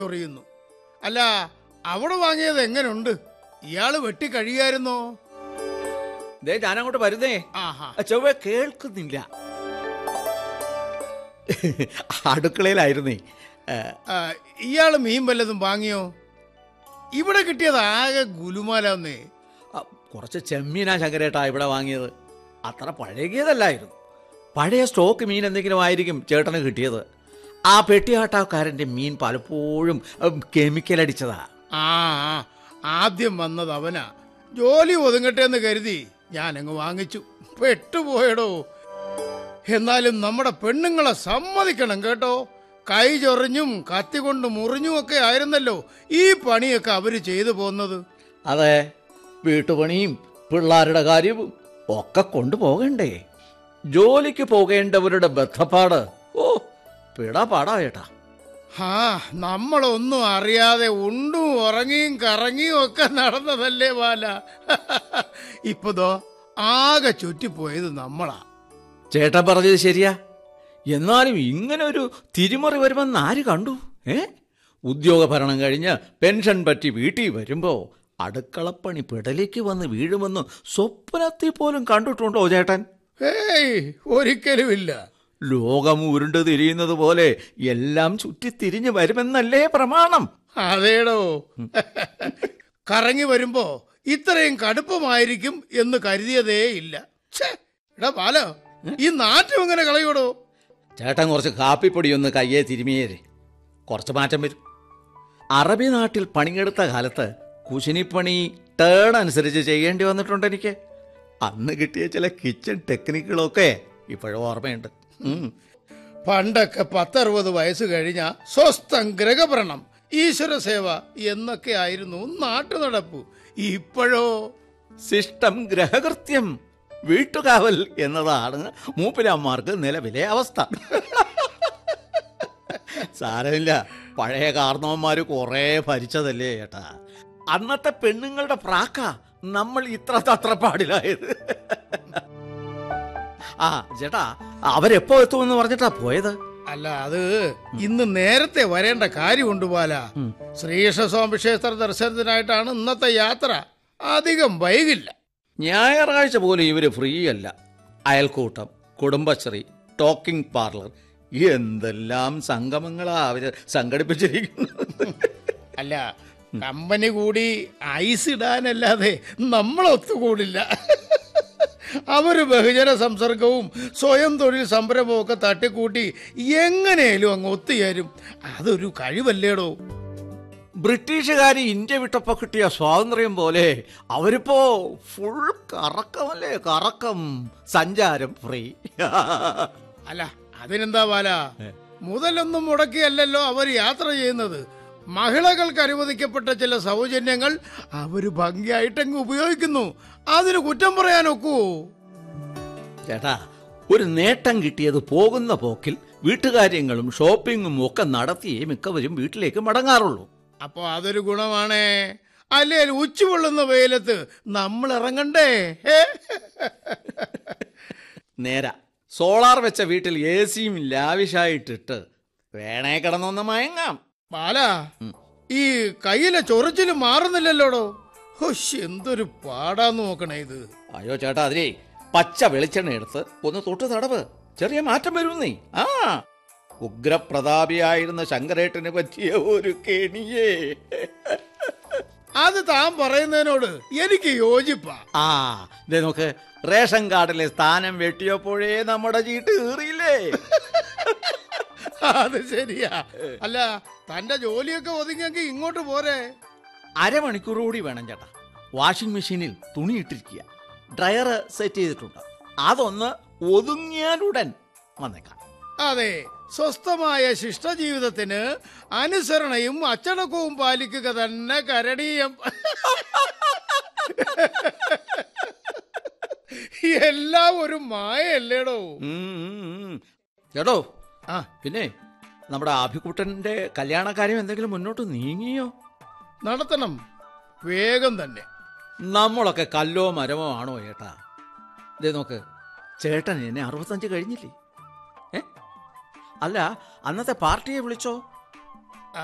ചൊറിയുന്നു അല്ല അവിടെ വാങ്ങിയത് എങ്ങനുണ്ട് ഇയാള് വെട്ടി കഴിയായിരുന്നോ ദേ ഞാനങ്ങോട്ട് വരുന്നേ ആഹാ ചൊവ്വ കേൾക്കുന്നില്ല അടുക്കളയിലായിരുന്നേ ഏ, ആ, ഇയാള് മീൻ വല്ലതും വാങ്ങിയോ ഇവിടെ കിട്ടിയത് ആകെ ഗുലുമാലാന്നേ ആ, കുറച്ച് ചെമ്മീനാ ശങ്കരേട്ടാ ഇവിടെ വാങ്ങിയത് അത്ര പഴകിയതല്ലായിരുന്നു പഴയ സ്റ്റോക്ക് മീൻ എന്തെങ്കിലും ആയിരിക്കും ചേട്ടന് കിട്ടിയത് ആ പെട്ടിയാട്ടക്കാരൻ്റെ മീൻ പലപ്പോഴും ഉം, കെമിക്കൽ അടിച്ചതാ ആ ആ, ആദ്യം വന്നത് അവനാ ജോലി ഒതുങ്ങട്ടെ എന്ന് കരുതി ഞാൻ അങ്ങ് വാങ്ങിച്ചു പെട്ടുപോയടോ എന്നാലും നമ്മുടെ പെണ്ണുങ്ങളെ സമ്മതിക്കണം കേട്ടോ കൈ ചൊറിഞ്ഞും കത്തി കൊണ്ട് മുറിഞ്ഞും ഒക്കെ ആയിരുന്നല്ലോ ഈ പണിയൊക്കെ അവര് ചെയ്തു പോന്നത് അതെ വീട്ടുപണിയും പിള്ളാരുടെ കാര്യവും ഒക്കെ കൊണ്ടുപോകണ്ടേ ജോലിക്ക് പോകേണ്ടവരുടെ ബന്ധപ്പാട് ഓ പിടപാടാ ചേട്ടാ ആ നമ്മളൊന്നും അറിയാതെ ഉണ്ടും ഉറങ്ങിയും കറങ്ങിയും ഒക്കെ നടന്നതല്ലേ ബാല ഇപ്പതോ ആകെ ചുറ്റിപ്പോയത് നമ്മളാ ചേട്ടൻ പറഞ്ഞത് ശരിയാ എന്നാലും ഇങ്ങനെ ഒരു തിരിമറി വരുമെന്ന് ആര് കണ്ടു ഏ ഉദ്യോഗഭരണം കഴിഞ്ഞ് പെൻഷൻ പറ്റി വീട്ടിൽ വരുമ്പോ അടുക്കളപ്പണി പിടലേക്ക് വന്ന് വീഴുമെന്ന് സ്വപ്നത്തിൽ പോലും കണ്ടിട്ടുണ്ടോ ചേട്ടൻ ഏയ് ഒരിക്കലുമില്ല ലോകം ഉരുണ്ട് തിരിയുന്നത് പോലെ എല്ലാം ചുറ്റിത്തിരിഞ്ഞ് വരുമെന്നല്ലേ പ്രമാണം അതേടോ കറങ്ങി വരുമ്പോ ഇത്രയും കടുപ്പമായിരിക്കും എന്ന് കരുതിയതേ ഇല്ല ഛേ, എടാ ബാലോ ഈ നാറ്റം എങ്ങനെ കളയൂടോ ചേട്ടൻ കുറച്ച് കാപ്പിപ്പൊടി ഒന്ന് കയ്യെ തിരുമിയേരെ കുറച്ച് മാറ്റം വരും അറബി നാട്ടിൽ പണിയെടുത്ത കാലത്ത് കുശിനിപ്പണി ടേൺ അനുസരിച്ച് ചെയ്യേണ്ടി വന്നിട്ടുണ്ട് എനിക്ക് അന്ന് കിട്ടിയ ചില കിച്ചൺ ടെക്നിക്കുകളൊക്കെ ഇപ്പോഴും ഓർമ്മയുണ്ട് ഉം. പണ്ടൊക്കെ പത്തറുപത് വയസ്സ് കഴിഞ്ഞ സ്വസ്ഥം ഗ്രഹഭരണം ഈശ്വര സേവ എന്നൊക്കെ ആയിരുന്നു നാട്ടുനടപ്പ് ഇപ്പോഴോ ശിഷ്ടം ഗ്രഹകൃത്യം വീട്ടുകാവൽ എന്നതാണ് മൂപ്പിലന്മാർക്ക് നിലവിലെ അവസ്ഥ സാരമില്ല പഴയ കാർന്നവന്മാര് കുറേ ഭരിച്ചതല്ലേ ചേട്ടാ അന്നത്തെ പെണ്ണുങ്ങളുടെ പ്രാക്ക നമ്മൾ ഇത്ര തത്രപ്പാടിലായത് ആ ചേട്ടാ അവരെപ്പോ എത്തുമെന്ന് പറഞ്ഞിട്ടാ പോയത് അല്ല അത് ഇന്ന് നേരത്തെ വരേണ്ട കാര്യമുണ്ട് ബാല ശ്രീകൃഷ്ണസ്വാമി ക്ഷേത്ര ദർശനത്തിനായിട്ടാണ് ഇന്നത്തെ യാത്ര അധികം വൈകില്ല ഞായറാഴ്ച പോലും ഇവര് ഫ്രീ അല്ല അയൽക്കൂട്ടം കുടുംബശ്രീ ടോക്കിംഗ് പാർലർ എന്തെല്ലാം സംഗമങ്ങളാ അവര് സംഘടിപ്പിച്ചിരിക്കുന്നത് അല്ല കമ്പനി കൂടി ഐസ് ഇടാനല്ലാതെ നമ്മൾ ഒത്തുകൂടില്ല അവര് ബഹുജന സംസർഗവും സ്വയം തൊഴിൽ സംരംഭവും ഒക്കെ തട്ടിക്കൂട്ടി എങ്ങനെയാലും അങ്ങ് ഒത്തുചേരും അതൊരു കഴിവല്ലേടോ ബ്രിട്ടീഷുകാർ ഇന്ത്യ വിട്ടപ്പോ കിട്ടിയ സ്വാതന്ത്ര്യം പോലെ അവരിപ്പോ ഫുൾ കറക്കമല്ലേ കറക്കം സഞ്ചാരം ഫ്രീ അല്ല അതിനെന്താ ബാല മുതലൊന്നും മുടക്കിയല്ലല്ലോ അവർ യാത്ര ചെയ്യുന്നത് മഹിളകൾക്ക് അനുവദിക്കപ്പെട്ട ചില സൗജന്യങ്ങൾ അവര് ഭംഗിയായിട്ടങ്ങ് ഉപയോഗിക്കുന്നു അതിന് കുറ്റം പറയാനൊക്കൂ ചേട്ടാ ഒരു നേട്ടം കിട്ടിയത് പോകുന്ന പോക്കിൽ വീട്ടുകാര്യങ്ങളും ഷോപ്പിങ്ങും ഒക്കെ നടത്തിയേ മിക്കവരും വീട്ടിലേക്ക് മടങ്ങാറുള്ളൂ അപ്പൊ അതൊരു ഗുണമാണേ അല്ലേ ഉച്ചപൊള്ളുന്ന വെയിലത്ത് നമ്മൾ ഇറങ്ങണ്ടേ ഹേ? നേരാ സോളാർ വെച്ച വീട്ടിൽ എ സിയും ലാവിഷായിട്ടിട്ട് വേണേ കിടന്നൊന്ന് മയങ്ങാം ബാല ഈ കയ്യിലെ ചൊറിച്ചില് മാറുന്നില്ലല്ലോടോ ഹുഷ് എന്തൊരു പാടാന്ന് നോക്കണേ ഇത് അയ്യോ ചേട്ടാ അതിലേ പച്ച വെളിച്ചെണ്ണ എടുത്ത് ഒന്ന് തൊട്ട് തടവ് ചെറിയ മാറ്റം വരുന്നേ ആ ഉഗ്രപ്രതാപിയായിരുന്ന ശങ്കരേട്ടന് പറ്റിയ ഒരു കെണിയേ അത് താൻ പറയുന്നതിനോട് എനിക്ക് യോജിപ്പാ ആ ദേ നോക്ക് റേഷൻ കാർഡിലെ സ്ഥാനം വെട്ടിയപ്പോഴേ നമ്മുടെ ചീട്ട് കീറിയില്ലേ അത് ശരിയാ അല്ല തന്റെ ജോലിയൊക്കെ ഒതുങ്ങിയെങ്കിൽ ഇങ്ങോട്ട് പോരെ അരമണിക്കൂർ കൂടി വേണം ചേട്ടാ വാഷിംഗ് മെഷീനിൽ തുണി ഇട്ടിരിക്കുക ഡ്രയർ സെറ്റ് ചെയ്തിട്ടുണ്ട് അതൊന്ന് ഒതുങ്ങിയാലുടൻ വന്നേക്കാം അതെ സ്വസ്ഥമായ ശിഷ്ടജീവിതത്തിന് അനുസരണയും അച്ചടക്കവും പാലിക്കുക തന്നെ കരണീയം എല്ലാം ഒരു മായല്ലേടോ ഉം, ഉം, ഉം. ചേട്ടോ ആ പിന്നെ നമ്മുടെ ആഭിക്കുട്ടന്റെ കല്യാണക്കാര്യം എന്തെങ്കിലും മുന്നോട്ട് നീങ്ങിയോ നടത്തണം വേഗം തന്നെ നമ്മളൊക്കെ കല്ലോ മരമോ ആണോ ചേട്ടാ ദേ നോക്ക് ചേട്ടൻ എന്നെ അറുപത്തഞ്ച് കഴിഞ്ഞില്ലേ ഏ അല്ല അന്നത്തെ പാർട്ടിയെ വിളിച്ചോ